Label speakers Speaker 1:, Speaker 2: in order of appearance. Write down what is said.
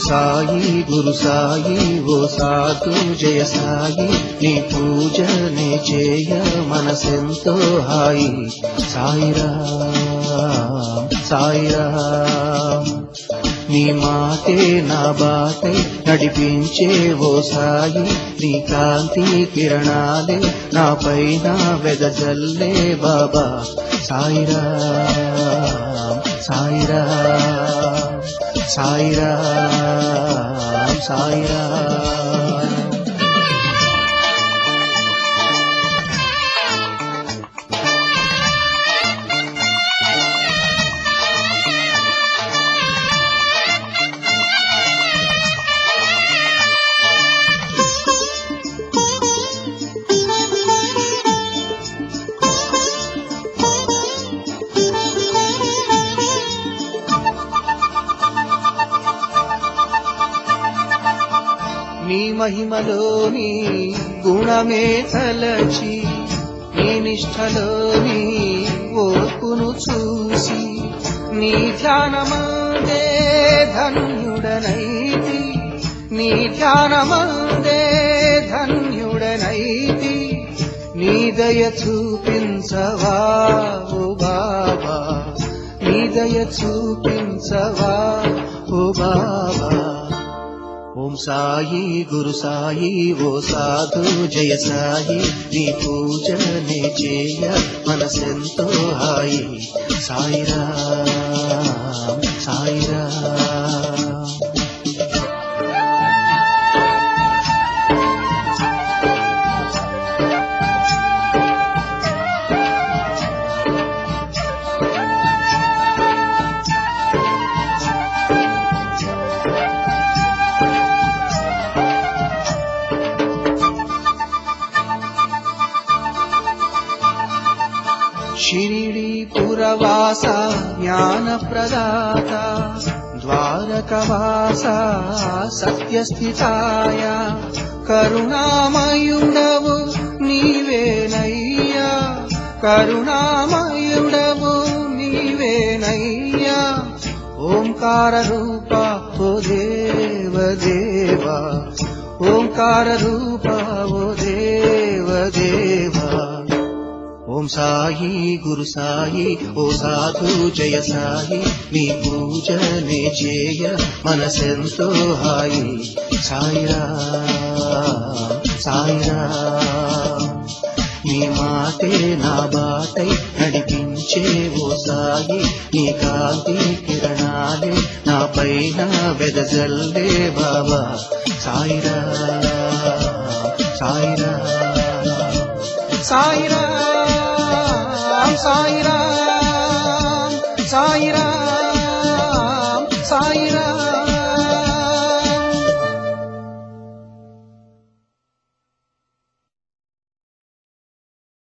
Speaker 1: సాయి గురు సాయి ఓ సాధు జయ సాయి నీ పూజనే చేయ మనసెంతో హాయి సాయిరా సాయిరా నీ మాటే నా బాటై నడిపించే ఓ సాయి నీ కాంతి కిరణాలే నా పైన వెదజల్లే బాబా సాయిరా సాయిరా సాయిరా సాయిరా నీ మహిమలోని గుణమే తలచి నీ నిష్టలోని ఓర్పును చూసి నీ ధ్యానమందే ధన్యుడనైతి నీ ధ్యానమందే ధన్యుడనైతి నీ దయ చూపించవా ఓ బాబా నీ దయ చూపించవా ఓ బాబా ఓం సాయి గురు సాయి ఓ సాధు జయ సాయి నీ పూజనే చేయ మనసెంతో హాయి సాయిరా సాయిరా షిరిడి పురవాస జ్ఞాన ప్రదాత ద్వారకవాస సత్యస్థితాయ కరుణామయుడవు నీవేనయ్యా కరుణామయుడవు నీవేనయ్యా ఓంకార రూప ఓ దేవ దేవా ఓంకార రూప ఓ దేవ దేవా ఓం సాయి గురు సాయి ఓ సాధు జయ సాయి నీ పూజనే చేయ మనసెంతో హాయి సాయిరా సాయిరా నీ మాటే నా బాటై నడిపించే ఓ సాయి నీ కాంతి కిరణాలే నా పైన వెదజల్లే బాబా సాయిరా సాయిరా సాయిరా సాయిరా